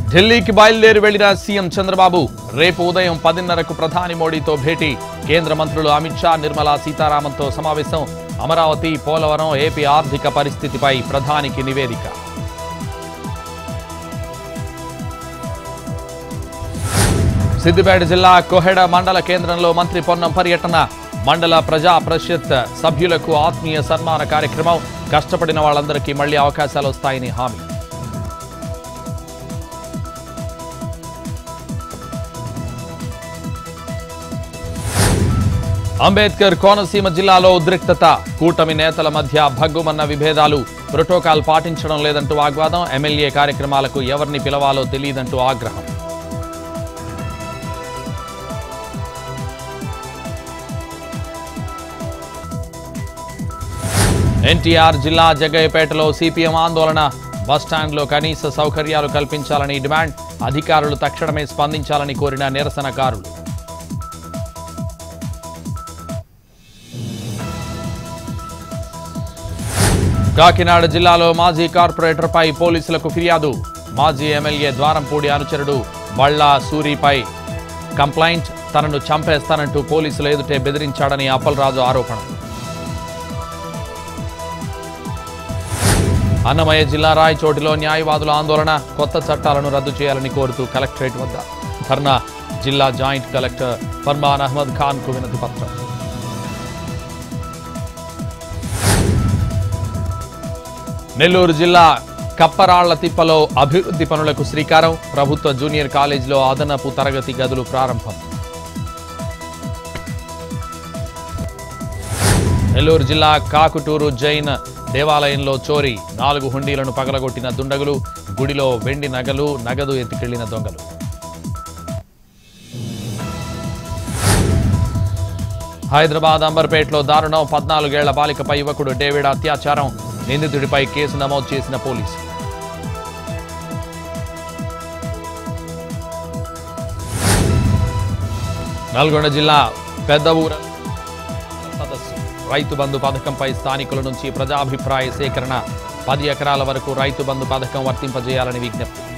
ఢిల్లీకి బయలుదేరి వెళ్లిన సీఎం చంద్రబాబు రేపు ఉదయం పదిన్నరకు ప్రధాని మోడీతో భేటీ కేంద్ర మంత్రులు అమిత్ షా నిర్మలా సీతారామన్తో సమావేశం అమరావతి పోలవరం ఏపీ ఆర్థిక పరిస్థితిపై ప్రధానికి నివేదిక సిద్దిపేట జిల్లా కొహెడ మండల కేంద్రంలో మంత్రి పొన్నం పర్యటన మండల ప్రజా పరిషత్ సభ్యులకు ఆత్మీయ సన్మాన కార్యక్రమం కష్టపడిన వాళ్ళందరికీ మళ్లీ అవకాశాలు వస్తాయని హామీ అంబేద్కర్ కోనసీమ జిల్లాలో ఉద్రిక్తత కూటమి నేతల మధ్య భగ్గుమన్న విభేదాలు ప్రోటోకాల్ పాటించడం లేదంటూ వాగ్వాదం ఎమ్మెల్యే కార్యక్రమాలకు ఎవరిని పిలవాలో తెలియదంటూ ఆగ్రహం ఎన్టీఆర్ జిల్లా జగ్గయ్యపేటలో సిపిఎం ఆందోళన బస్టాండ్లో కనీస సౌకర్యాలు కల్పించాలని డిమాండ్ అధికారులు తక్షణమే స్పందించాలని కోరిన నిరసనకారులు కాకినాడ జిల్లాలో మాజీ కార్పొరేటర్పై పోలీసులకు ఫిర్యాదు మాజీ ఎమ్మెల్యే ద్వారంపూడి అనుచరుడు బళ్ళా సూరిపై కంప్లైంట్ తనను చంపేస్తానంటూ పోలీసులు ఎదుటే బెదిరించాడని అప్పలరాజు ఆరోపణ అన్నమయ్య జిల్లా రాయచోటిలో న్యాయవాదుల ఆందోళన కొత్త చట్టాలను రద్దు చేయాలని కోరుతూ కలెక్టరేట్ వద్ద ధర్నా జిల్లా జాయింట్ కలెక్టర్ ఫర్మాన్ అహ్మద్ ఖాన్ కు వినతి పత్రం నెల్లూరు జిల్లా కప్పరాళ్ల తిప్పలో అభివృద్ధి పనులకు శ్రీకారం ప్రభుత్వ జూనియర్ కాలేజీలో అదనపు తరగతి గదులు ప్రారంభం నెల్లూరు జిల్లా కాకుటూరు జైన్ దేవాలయంలో చోరీ నాలుగు హుండీలను పగలగొట్టిన దుండగులు గుడిలో వెండి నగలు నగదు ఎత్తుకెళ్లిన దొంగలు హైదరాబాద్ అంబర్పేటలో దారుణం పద్నాలుగేళ్ల బాలికపై యువకుడు డేవిడ్ అత్యాచారం నిందితుడిపై కేసు నమోదు చేసిన పోలీసు నల్గొండ జిల్లా పెద్ద ఊర సదస్సు రైతు బంధు పథకంపై స్థానికుల నుంచి ప్రజాభిప్రాయ సేకరణ పది ఎకరాల వరకు రైతు బంధు పథకం వర్తింపజేయాలని విజ్ఞప్తి